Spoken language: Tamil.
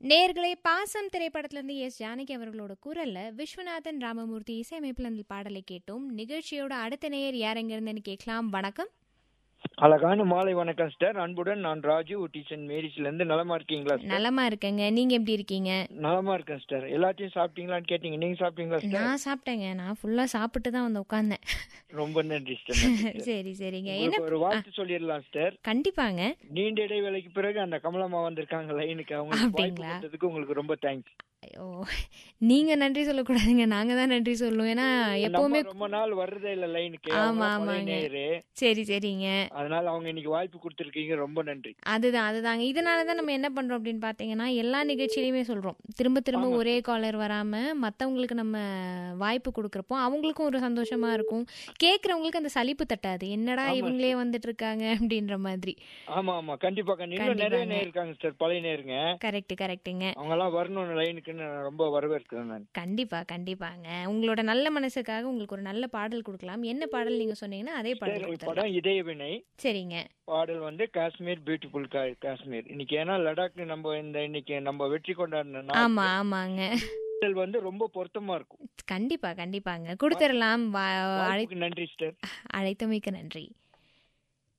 நேர்களை பாசம் திரைப்படத்திலிருந்து எஸ் ஜானகி அவர்களோட குரல்ல விஸ்வநாதன் ராமமூர்த்தி இசையமைப்பில் அந்த பாடலை கேட்டோம் நிகழ்ச்சியோட அடுத்த நேயர் யார் எங்கிருந்துன்னு கேட்கலாம் வணக்கம் அழகான மாலை வணக்கம் சிஸ்டர் அன்புடன் நான் ராஜு டீச்சன் மேரிஸ்ல இருந்து நலமா இருக்கீங்களா சிஸ்டர் நலமா இருக்கேங்க நீங்க எப்படி இருக்கீங்க நலமா இருக்கேன் சிஸ்டர் எல்லாத்தையும் சாப்பிட்டீங்களான்னு கேட்டீங்க நீங்க சாப்பிட்டீங்களா சிஸ்டர் நான் சாப்பிட்டேங்க நான் ஃபுல்லா சாப்பிட்டு தான் வந்து உட்கார்ந்தேன் ரொம்ப நன்றி சிஸ்டர் நன்றி sister. சரி சரிங்க என்ன உங்களுக்கு ஒரு வாழ்த்து சொல்லிடலாம் சிஸ்டர் கண்டிப்பாங்க நீண்ட இடைவேளைக்கு பிறகு அந்த கமலம்மா வந்திருக்காங்க லைனுக்கு அவங்களுக்கு வாய்ப்பு அப்படிங்களா? கொடுத்ததுக்கு உங்களுக்கு ரொம்ப தேங்க்ஸ் ஓ நீங்க நன்றி சொல்லக்கூடாதுங்க நாங்க தான் நன்றி சொல்லுவோம் ஏன்னா எப்பவுமே ரொம்ப நாள் வர்றதே இல்ல லைனுக்கு ஆமா, அவங்க பழைய ஆமாங்க. நேயரு. சரி சரிங்க அதனால அவங்க இன்னைக்கு வாய்ப்பு கொடுத்துருக்கீங்க ரொம்ப நன்றி அதுதான் அதுதாங்க இதனால தான் நம்ம என்ன பண்றோம் அப்படின்னு பார்த்தீங்கன்னா எல்லா நிகழ்ச்சியிலையுமே சொல்றோம் திரும்ப திரும்ப ஆமா. ஒரே காலர் வராம மற்றவங்களுக்கு நம்ம வாய்ப்பு கொடுக்குறப்போ அவங்களுக்கும் ஒரு சந்தோஷமா இருக்கும் கேட்குறவங்களுக்கு அந்த சலிப்பு தட்டாது என்னடா ஆமா. இவங்களே வந்துட்டு இருக்காங்க அப்படின்ற மாதிரி ஆமா ஆமா கண்டிப்பா கண்டிப்பா இன்னும் நிறைய கண்டிப்பாங்க. நேர் இருக்காங்க சிஸ்டர் பழைய நேருங்க கரெக்ட் கரெக்ட்டுங்க அவங்க எல்லாம் வரணும் லைனுக்குன்னு நான் ரொம்ப வரவேற்கிறேன் நான் கண்டிப்பா கண்டிப்பாங்க உங்களோட நல்ல மனசுக்காக உங்களுக்கு ஒரு நல்ல பாடல் கொடுக்கலாம் என்ன பாடல் நீங்க சொன்னீங்கன்னா அதே பாடல் சிஸ்டர், கொடுத்துடலாம் படம் இதய வினை சரிங்க பாடல் வந்து காஷ்மீர் பியூட்டிஃபுல் காஷ்மீர் இன்னைக்கு ஏன்னா லடாக் நம்ம இந்த இன்னைக்கு நம்ம வெற்றி கொண்டாடின நாள் ஆமா ஆமாங்க பாடல் வந்து ரொம்ப பொருத்தமா இருக்கும் கண்டிப்பா கண்டிப்பாங்க கொடுத்துடலாம் வா- அழை வாய்ப்புக்கு நன்றி சிஸ்டர் அழைத்தமைக்கு நன்றி